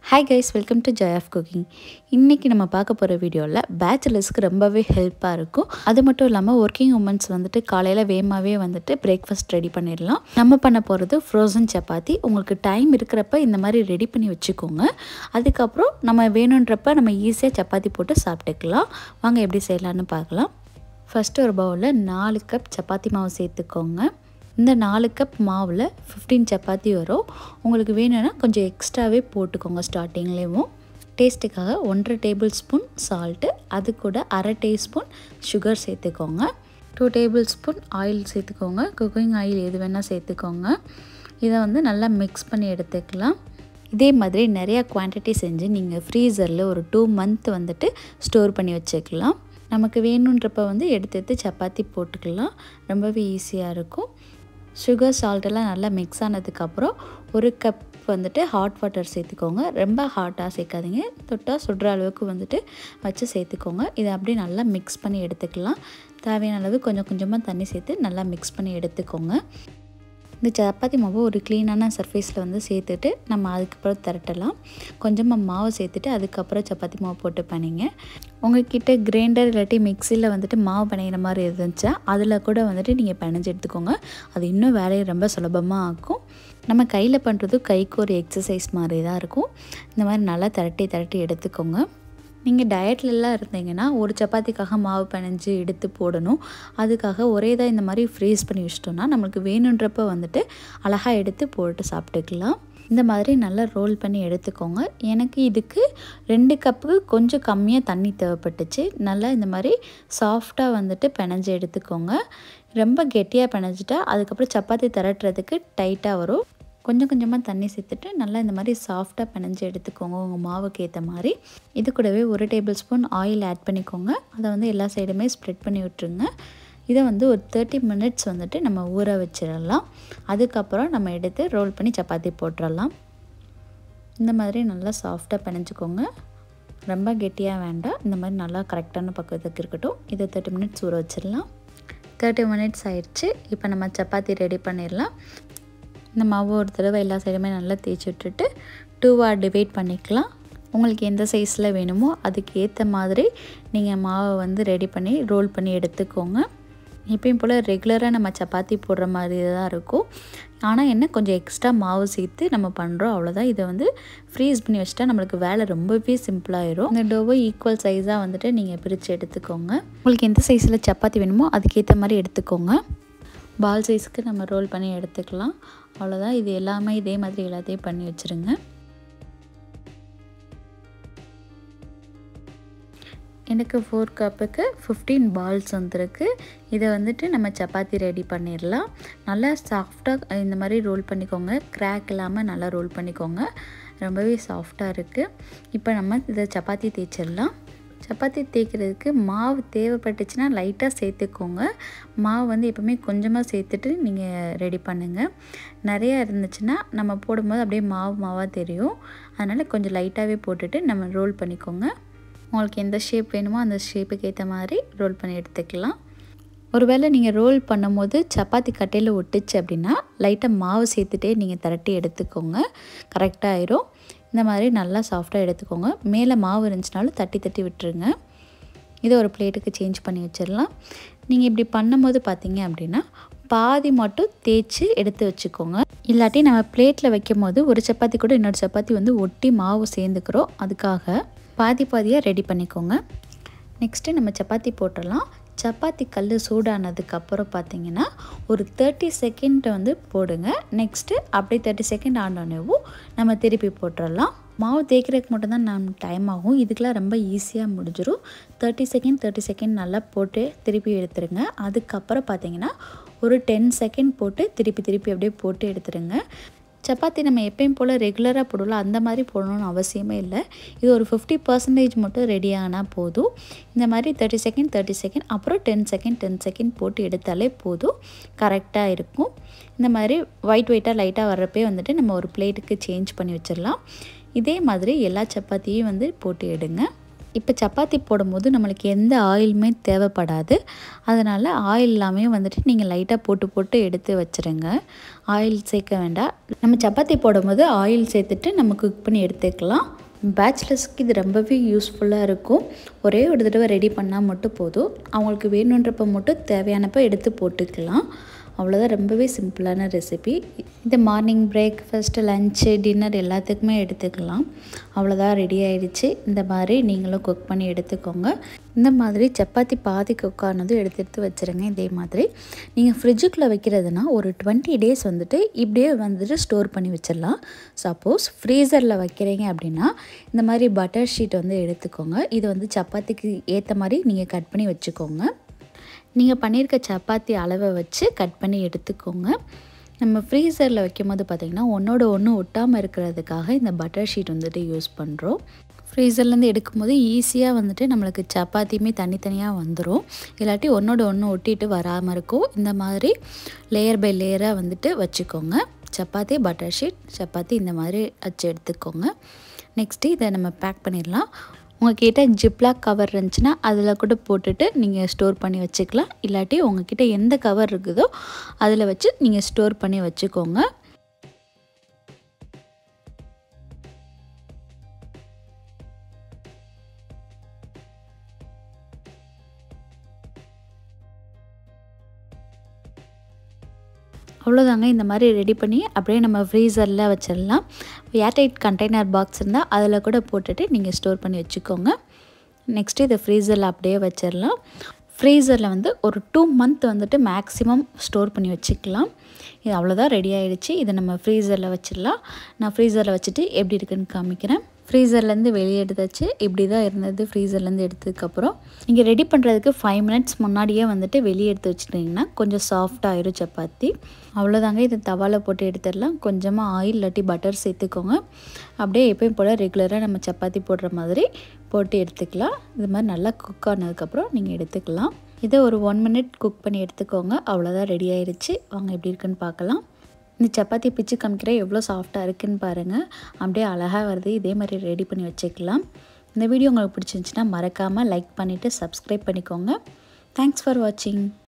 hi guys welcome to joy of cooking இன்றைக்கி நம்ம பார்க்க போகிற வீடியோவில் பேச்சுலர்ஸ்க்கு ரொம்பவே ஹெல்ப்பாக இருக்கும் அது மட்டும் இல்லாமல் ஒர்க்கிங் உமன்ஸ் வந்துட்டு காலையில் வேகமாகவே வந்துட்டு பிரேக்ஃபாஸ்ட் ரெடி பண்ணிடலாம் நம்ம பண்ண போகிறது ஃப்ரோசன் சப்பாத்தி உங்களுக்கு டைம் இருக்கிறப்ப இந்த மாதிரி ரெடி பண்ணி வச்சுக்கோங்க அதுக்கப்புறம் நம்ம வேணுன்றப்ப நம்ம ஈஸியாக சப்பாத்தி போட்டு சாப்பிட்டுக்கலாம் வாங்க எப்படி செய்யலான்னு பார்க்கலாம் ஃபஸ்ட்டு ஒரு பவுலில் நாலு கப் சப்பாத்தி மாவு சேர்த்துக்கோங்க இந்த நாலு கப் மாவில் ஃபிஃப்டீன் சப்பாத்தி வரும் உங்களுக்கு வேணும்னா கொஞ்சம் எக்ஸ்ட்ராவே போட்டுக்கோங்க ஸ்டார்டிங்லேயும் டேஸ்ட்டுக்காக ஒன்றரை டேபிள் ஸ்பூன் சால்ட்டு அது கூட அரை டீஸ்பூன் சுகர் சேர்த்துக்கோங்க டூ டேபிள் ஸ்பூன் ஆயில் சேர்த்துக்கோங்க குக்கிங் ஆயில் எது வேணால் சேர்த்துக்கோங்க இதை வந்து நல்லா மிக்ஸ் பண்ணி எடுத்துக்கலாம் இதே மாதிரி நிறையா குவான்டிட்டி செஞ்சு நீங்கள் ஃப்ரீசரில் ஒரு டூ மந்த் வந்துட்டு ஸ்டோர் பண்ணி வச்சுக்கலாம் நமக்கு வேணுன்றப்ப வந்து எடுத்து எடுத்து சப்பாத்தி போட்டுக்கலாம் ரொம்பவே ஈஸியாக இருக்கும் சுகர் சால்ட்டெல்லாம் நல்லா மிக்ஸ் ஆனதுக்கப்புறம் ஒரு கப் வந்துட்டு ஹாட் வாட்டர் சேர்த்துக்கோங்க ரொம்ப ஹாட்டாக சேர்க்காதீங்க தொட்டால் சுடுற அளவுக்கு வந்துட்டு வச்சு சேர்த்துக்கோங்க இதை அப்படியே நல்லா மிக்ஸ் பண்ணி எடுத்துக்கலாம் தேவையான அளவு கொஞ்சம் கொஞ்சமாக தண்ணி சேர்த்து நல்லா மிக்ஸ் பண்ணி எடுத்துக்கோங்க இந்த சப்பாத்தி மாவை ஒரு க்ளீனான சர்ஃபேஸில் வந்து சேர்த்துட்டு நம்ம அதுக்கப்புறம் திரட்டலாம் கொஞ்சமாக மாவு சேர்த்துட்டு அதுக்கப்புறம் சப்பாத்தி மாவு போட்டு பண்ணிங்க உங்கள்கிட்ட கிரைண்டர் இல்லாட்டி மிக்சியில் வந்துட்டு மாவு பிணையிற மாதிரி இருந்துச்சா அதில் கூட வந்துட்டு நீங்கள் பிணைஞ்சு எடுத்துக்கோங்க அது இன்னும் வேலையை ரொம்ப சுலபமாக ஆக்கும் நம்ம கையில் பண்ணுறது கைக்கு ஒரு எக்ஸசைஸ் மாதிரி தான் இருக்கும் இந்த மாதிரி நல்லா திரட்டி திரட்டி எடுத்துக்கோங்க நீங்கள் டயட்லலாம் இருந்தீங்கன்னா ஒரு சப்பாத்திக்காக மாவு பிணைஞ்சு எடுத்து போடணும் அதுக்காக ஒரே தான் இந்த மாதிரி ஃப்ரீஸ் பண்ணி வச்சிட்டோம்னா நம்மளுக்கு வேணுன்றப்ப வந்துட்டு அழகாக எடுத்து போட்டு சாப்பிட்டுக்கலாம் இந்த மாதிரி நல்லா ரோல் பண்ணி எடுத்துக்கோங்க எனக்கு இதுக்கு ரெண்டு கப்புக்கு கொஞ்சம் கம்மியாக தண்ணி தேவைப்பட்டுச்சு நல்லா இந்த மாதிரி சாஃப்டாக வந்துட்டு பிணைஞ்சு எடுத்துக்கோங்க ரொம்ப கெட்டியாக பிணைஞ்சிட்டா அதுக்கப்புறம் சப்பாத்தி திரட்டுறதுக்கு டைட்டாக வரும் கொஞ்சம் கொஞ்சமாக தண்ணி சேர்த்துட்டு நல்லா இந்த மாதிரி சாஃப்டாக பிணைஞ்சு எடுத்துக்கோங்க உங்கள் மாவுக்கு ஏற்ற மாதிரி இது கூடவே ஒரு டேபிள் ஸ்பூன் ஆயில் ஆட் பண்ணிக்கோங்க அதை வந்து எல்லா சைடுமே ஸ்ப்ரெட் பண்ணி விட்டுருங்க இதை வந்து ஒரு தேர்ட்டி மினிட்ஸ் வந்துட்டு நம்ம ஊற வச்சிடலாம் அதுக்கப்புறம் நம்ம எடுத்து ரோல் பண்ணி சப்பாத்தி போட்டுடலாம் இந்த மாதிரி நல்லா சாஃப்டாக பிணைஞ்சிக்கோங்க ரொம்ப கெட்டியாக வேண்டாம் இந்த மாதிரி நல்லா கரெக்டான பக்குவத்துக்கு இருக்கட்டும் இதை தேர்ட்டி மினிட்ஸ் ஊற வச்சிடலாம் தேர்ட்டி மினிட்ஸ் ஆயிடுச்சு இப்போ நம்ம சப்பாத்தி ரெடி பண்ணிடலாம் இந்த மாவு ஒரு தடவை எல்லா சைடுமே நல்லா தேய்ச்சி விட்டுட்டு டூவாக டிவைட் பண்ணிக்கலாம் உங்களுக்கு எந்த சைஸில் வேணுமோ அதுக்கு ஏற்ற மாதிரி நீங்கள் மாவை வந்து ரெடி பண்ணி ரோல் பண்ணி எடுத்துக்கோங்க எப்பயும் போல் ரெகுலராக நம்ம சப்பாத்தி போடுற மாதிரி தான் இருக்கும் ஆனால் என்ன கொஞ்சம் எக்ஸ்ட்ரா மாவு சேர்த்து நம்ம பண்ணுறோம் அவ்வளோதான் இதை வந்து ஃப்ரீஸ் பண்ணி வச்சுட்டா நம்மளுக்கு வேலை ரொம்பவே சிம்பிளாகிடும் இந்த டோவை ஈக்குவல் சைஸாக வந்துட்டு நீங்கள் பிரித்து எடுத்துக்கோங்க உங்களுக்கு எந்த சைஸில் சப்பாத்தி வேணுமோ அதுக்கேற்ற மாதிரி எடுத்துக்கோங்க பால் சைஸ்க்கு நம்ம ரோல் பண்ணி எடுத்துக்கலாம் அவ்வளோதான் இது எல்லாமே இதே மாதிரி எல்லாத்தையும் பண்ணி வச்சுருங்க எனக்கு ஃபோர் கப்புக்கு ஃபிஃப்டீன் பால்ஸ் வந்துருக்கு இதை வந்துட்டு நம்ம சப்பாத்தி ரெடி பண்ணிடலாம் நல்லா சாஃப்டாக இந்த மாதிரி ரோல் பண்ணிக்கோங்க க்ராக் இல்லாமல் நல்லா ரோல் பண்ணிக்கோங்க ரொம்பவே சாஃப்டாக இருக்குது இப்போ நம்ம இதை சப்பாத்தி தேய்ச்சிடலாம் சப்பாத்தி தேய்க்கிறதுக்கு மாவு தேவைப்பட்டுச்சுன்னா லைட்டாக சேர்த்துக்கோங்க மாவு வந்து எப்போவுமே கொஞ்சமாக சேர்த்துட்டு நீங்கள் ரெடி பண்ணுங்கள் நிறையா இருந்துச்சுன்னா நம்ம போடும்போது அப்படியே மாவு மாவாக தெரியும் அதனால் கொஞ்சம் லைட்டாகவே போட்டுட்டு நம்ம ரோல் பண்ணிக்கோங்க உங்களுக்கு எந்த ஷேப் வேணுமோ அந்த ஷேப்புக்கு ஏற்ற மாதிரி ரோல் பண்ணி எடுத்துக்கலாம் ஒருவேளை நீங்கள் ரோல் பண்ணும்போது சப்பாத்தி கட்டையில் ஒட்டுச்சு அப்படின்னா லைட்டாக மாவு சேர்த்துட்டே நீங்கள் திரட்டி எடுத்துக்கோங்க கரெக்டாக ஆயிரும் இந்த மாதிரி நல்லா சாஃப்டாக எடுத்துக்கோங்க மேலே மாவு இருந்துச்சுனாலும் தட்டி தட்டி விட்டுருங்க இதை ஒரு பிளேட்டுக்கு சேஞ்ச் பண்ணி வச்சிடலாம் நீங்கள் இப்படி பண்ணும்போது பார்த்தீங்க அப்படின்னா பாதி மட்டும் தேய்ச்சி எடுத்து வச்சுக்கோங்க இல்லாட்டி நம்ம பிளேட்டில் வைக்கும் போது ஒரு சப்பாத்தி கூட இன்னொரு சப்பாத்தி வந்து ஒட்டி மாவு சேர்ந்துக்கிறோம் அதுக்காக பாதி பாதியாக ரெடி பண்ணிக்கோங்க நெக்ஸ்ட்டு நம்ம சப்பாத்தி போட்டுடலாம் சப்பாத்தி கல் சூடானதுக்கப்புறம் பார்த்தீங்கன்னா ஒரு தேர்ட்டி செகண்ட் வந்து போடுங்க நெக்ஸ்ட்டு அப்படியே தேர்ட்டி செகண்ட் ஆனோடனேவும் நம்ம திருப்பி போட்டுடலாம் மாவு தேய்க்கிறதுக்கு மட்டும்தான் நம்ம டைம் ஆகும் இதுக்கெலாம் ரொம்ப ஈஸியாக முடிஞ்சிடும் தேர்ட்டி செகண்ட் தேர்ட்டி செகண்ட் நல்லா போட்டு திருப்பி எடுத்துருங்க அதுக்கப்புறம் பார்த்தீங்கன்னா ஒரு டென் செகண்ட் போட்டு திருப்பி திருப்பி அப்படியே போட்டு எடுத்துருங்க சப்பாத்தி நம்ம எப்பயும் போல் ரெகுலராக போடுவோம்ல அந்த மாதிரி போடணும்னு அவசியமே இல்லை இது ஒரு ஃபிஃப்டி பர்சன்டேஜ் மட்டும் ரெடி ஆனால் போதும் இந்த மாதிரி தேர்ட்டி செகண்ட் தேர்ட்டி செகண்ட் அப்புறம் டென் செகண்ட் டென் செகண்ட் போட்டு எடுத்தாலே போதும் கரெக்டாக இருக்கும் இந்த மாதிரி ஒயிட் ஒயிட்டாக லைட்டாக வர்றப்பே வந்துட்டு நம்ம ஒரு பிளேட்டுக்கு சேஞ்ச் பண்ணி வச்சிடலாம் இதே மாதிரி எல்லா சப்பாத்தியும் வந்து போட்டு எடுங்க இப்போ சப்பாத்தி போடும்போது நம்மளுக்கு எந்த ஆயிலுமே தேவைப்படாது அதனால் ஆயில் எல்லாமே வந்துட்டு நீங்கள் லைட்டாக போட்டு போட்டு எடுத்து வச்சுருங்க ஆயில் சேர்க்க வேண்டாம் நம்ம சப்பாத்தி போடும்போது ஆயில் சேர்த்துட்டு நம்ம குக் பண்ணி எடுத்துக்கலாம் பேச்சுலர்ஸ்க்கு இது ரொம்பவே யூஸ்ஃபுல்லாக இருக்கும் ஒரே ஒரு தடவை ரெடி பண்ணால் மட்டும் போதும் அவங்களுக்கு வேணுன்றப்ப மட்டும் தேவையானப்போ எடுத்து போட்டுக்கலாம் அவ்வளோதான் ரொம்பவே சிம்பிளான ரெசிபி இது மார்னிங் பிரேக்ஃபாஸ்ட்டு லஞ்சு டின்னர் எல்லாத்துக்குமே எடுத்துக்கலாம் அவ்வளோதான் ரெடி ஆயிடுச்சு இந்த மாதிரி நீங்களும் குக் பண்ணி எடுத்துக்கோங்க இந்த மாதிரி சப்பாத்தி பாதி குக் ஆனதும் எடுத்து எடுத்து வச்சுருங்க இதே மாதிரி நீங்கள் ஃப்ரிட்ஜுக்குள்ளே வைக்கிறதுனா ஒரு டுவெண்ட்டி டேஸ் வந்துட்டு இப்படியே வந்துட்டு ஸ்டோர் பண்ணி வச்சிடலாம் சப்போஸ் ஃப்ரீசரில் வைக்கிறீங்க அப்படின்னா இந்த மாதிரி பட்டர் ஷீட் வந்து எடுத்துக்கோங்க இது வந்து சப்பாத்திக்கு ஏற்ற மாதிரி நீங்கள் கட் பண்ணி வச்சுக்கோங்க நீங்கள் பண்ணியிருக்க சப்பாத்தி அளவை வச்சு கட் பண்ணி எடுத்துக்கோங்க நம்ம ஃப்ரீசரில் வைக்கும் போது பார்த்திங்கன்னா ஒன்றோட ஒன்று ஒட்டாமல் இருக்கிறதுக்காக இந்த பட்டர் ஷீட் வந்துட்டு யூஸ் பண்ணுறோம் ஃப்ரீசர்லேருந்து எடுக்கும்போது ஈஸியாக வந்துட்டு நம்மளுக்கு சப்பாத்தியுமே தனித்தனியாக வந்துடும் இல்லாட்டி ஒன்றோட ஒன்று ஒட்டிட்டு வராமல் இருக்கும் இந்த மாதிரி லேயர் பை லேயராக வந்துட்டு வச்சுக்கோங்க சப்பாத்தி பட்டர் ஷீட் சப்பாத்தி இந்த மாதிரி வச்சு எடுத்துக்கோங்க நெக்ஸ்ட்டு இதை நம்ம பேக் பண்ணிடலாம் உங்ககிட்ட ஜிப்லாக் கவர் இருந்துச்சுன்னா அதில் கூட போட்டுட்டு நீங்கள் ஸ்டோர் பண்ணி வச்சுக்கலாம் இல்லாட்டி உங்ககிட்ட எந்த கவர் இருக்குதோ அதில் வச்சு நீங்கள் ஸ்டோர் பண்ணி வச்சுக்கோங்க அவ்வளோதாங்க இந்த மாதிரி ரெடி பண்ணி அப்படியே நம்ம ஃப்ரீசரில் வச்சிடலாம் ஏர்டைட் கண்டெய்னர் பாக்ஸ் இருந்தால் அதில் கூட போட்டுட்டு நீங்கள் ஸ்டோர் பண்ணி வச்சுக்கோங்க நெக்ஸ்ட்டு இதை ஃப்ரீசரில் அப்படியே வச்சிடலாம் ஃப்ரீசரில் வந்து ஒரு டூ மந்த் வந்துட்டு மேக்ஸிமம் ஸ்டோர் பண்ணி வச்சுக்கலாம் இது அவ்வளோதான் ரெடி ஆகிடுச்சு இதை நம்ம ஃப்ரீசரில் வச்சிடலாம் நான் ஃப்ரீசரில் வச்சுட்டு எப்படி இருக்குன்னு காமிக்கிறேன் ஃப்ரீசர்லேருந்து வெளியே எடுத்தாச்சு இப்படி தான் இருந்தது ஃப்ரீசர்லேருந்து எடுத்ததுக்கப்புறம் நீங்கள் ரெடி பண்ணுறதுக்கு ஃபைவ் மினிட்ஸ் முன்னாடியே வந்துட்டு வெளியே எடுத்து வச்சுட்டிங்கன்னா கொஞ்சம் சாஃப்டாக ஆயிரும் சப்பாத்தி அவ்வளோதாங்க இதை தவாவில் போட்டு எடுத்துடலாம் கொஞ்சமாக ஆயில் இல்லாட்டி பட்டர் சேர்த்துக்கோங்க அப்படியே எப்பயும் போல் ரெகுலராக நம்ம சப்பாத்தி போடுற மாதிரி போட்டு எடுத்துக்கலாம் இது மாதிரி நல்லா குக் ஆனதுக்கப்புறம் நீங்கள் எடுத்துக்கலாம் இதை ஒரு ஒன் மினிட் குக் பண்ணி எடுத்துக்கோங்க அவ்வளோதான் ரெடி ஆயிடுச்சு வாங்க எப்படி இருக்குன்னு பார்க்கலாம் இந்த சப்பாத்தி பிச்சு காமிக்கிற எவ்வளோ சாஃப்டாக இருக்குன்னு பாருங்கள் அப்படியே அழகாக வருது இதே மாதிரி ரெடி பண்ணி வச்சுக்கலாம் இந்த வீடியோ உங்களுக்கு பிடிச்சிருந்துச்சின்னா மறக்காமல் லைக் பண்ணிவிட்டு சப்ஸ்கிரைப் பண்ணிக்கோங்க தேங்க்ஸ் ஃபார் வாட்சிங்